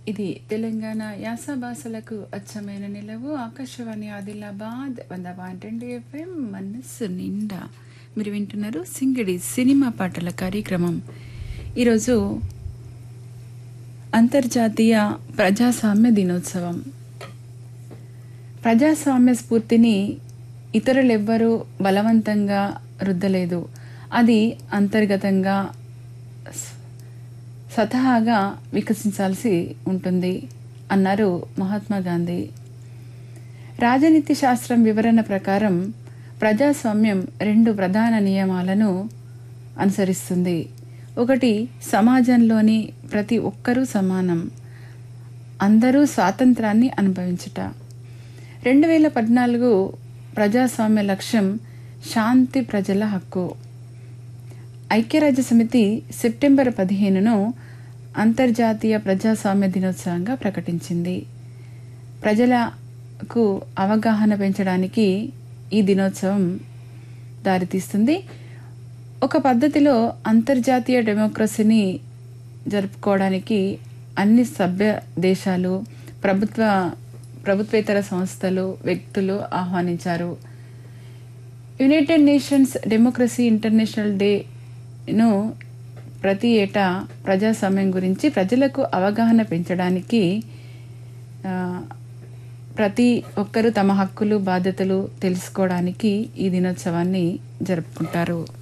ఇది తెలంగాణ యాస భాషలకు అచ్చమైన నిలవు ఆకాశవాణి ఆదిలాబాద్ వంద పాయింట్ రెండు ఎఫ్ఎం మనస్సు నిండా మీరు వింటున్నారు సింగిడి సినిమా పాటల కార్యక్రమం ఈరోజు అంతర్జాతీయ ప్రజాస్వామ్య దినోత్సవం ప్రజాస్వామ్య స్ఫూర్తిని ఇతరులెవ్వరూ బలవంతంగా రుద్దలేదు అది అంతర్గతంగా స- స్వతహాగా వికసించాల్సి ఉంటుంది అన్నారు మహాత్మా గాంధీ రాజనీతి శాస్త్రం వివరణ ప్రకారం ప్రజాస్వామ్యం రెండు ప్రధాన నియమాలను అనుసరిస్తుంది ఒకటి సమాజంలోని ప్రతి ఒక్కరూ సమానం అందరూ స్వాతంత్రాన్ని అనుభవించుట రెండు వేల పద్నాలుగు ప్రజాస్వామ్య లక్ష్యం శాంతి ప్రజల హక్కు ఐక్యరాజ్య సమితి సెప్టెంబర్ పదిహేనును అంతర్జాతీయ ప్రజాస్వామ్య దినోత్సవంగా ప్రకటించింది ప్రజలకు అవగాహన పెంచడానికి ఈ దినోత్సవం దారితీస్తుంది ఒక పద్ధతిలో అంతర్జాతీయ డెమోక్రసీని జరుపుకోవడానికి అన్ని సభ్య దేశాలు ప్రభుత్వ ప్రభుత్వేతర సంస్థలు వ్యక్తులు ఆహ్వానించారు యునైటెడ్ నేషన్స్ డెమోక్రసీ ఇంటర్నేషనల్ డేను ప్రతి ఏటా ప్రజాస్వామ్యం గురించి ప్రజలకు అవగాహన పెంచడానికి ఆ, ప్రతి ఒక్కరూ తమ హక్కులు బాధ్యతలు తెలుసుకోవడానికి ఈ దినోత్సవాన్ని జరుపుకుంటారు